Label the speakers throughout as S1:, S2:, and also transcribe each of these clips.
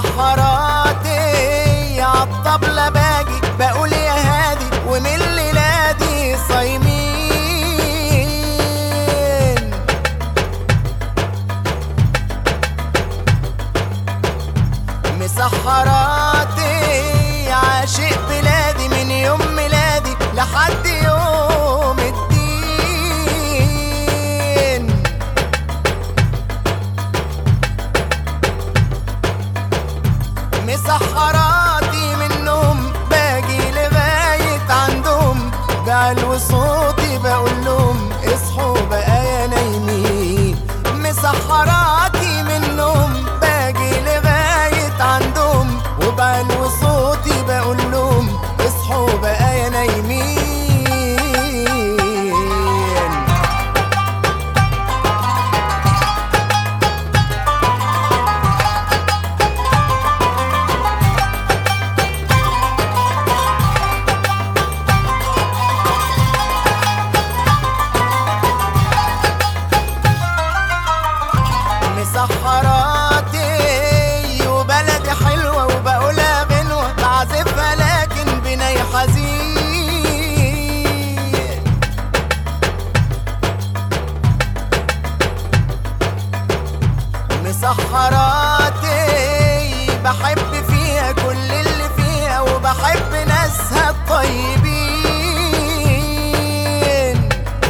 S1: مسحراتي عالطبلة باجي بقول يا هادي ومن الليلادي صايمين مسحراتي عاشق بلادي من يوم ميلادي لحد يوم الدين مسحراتي منهم باجي لغاية عندهم بعلو صوتي بقول لهم اصحوا بقى يا نايمين مسحراتي منهم باجي لغاية عندهم وبعلو صوتي بقول لهم اصحوا بقى يا نايمين مسحراتي وبلدي حلوة وبقولها غنوة بعزفها لكن بناي حزين مسحراتي بحب فيها كل اللي فيها وبحب ناسها الطيبين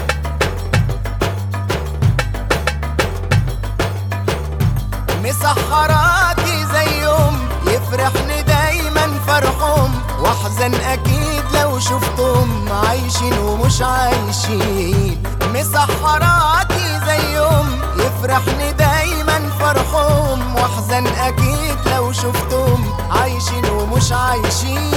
S1: مسحراتي زيهم يفرحني دايما فرحهم واحزن اكيد لو شفتهم عايشين ومش عايشين مسحراتي زيهم يفرحني دايما فرحهم واحزن اكيد لو شفتهم عايشين ومش عايشين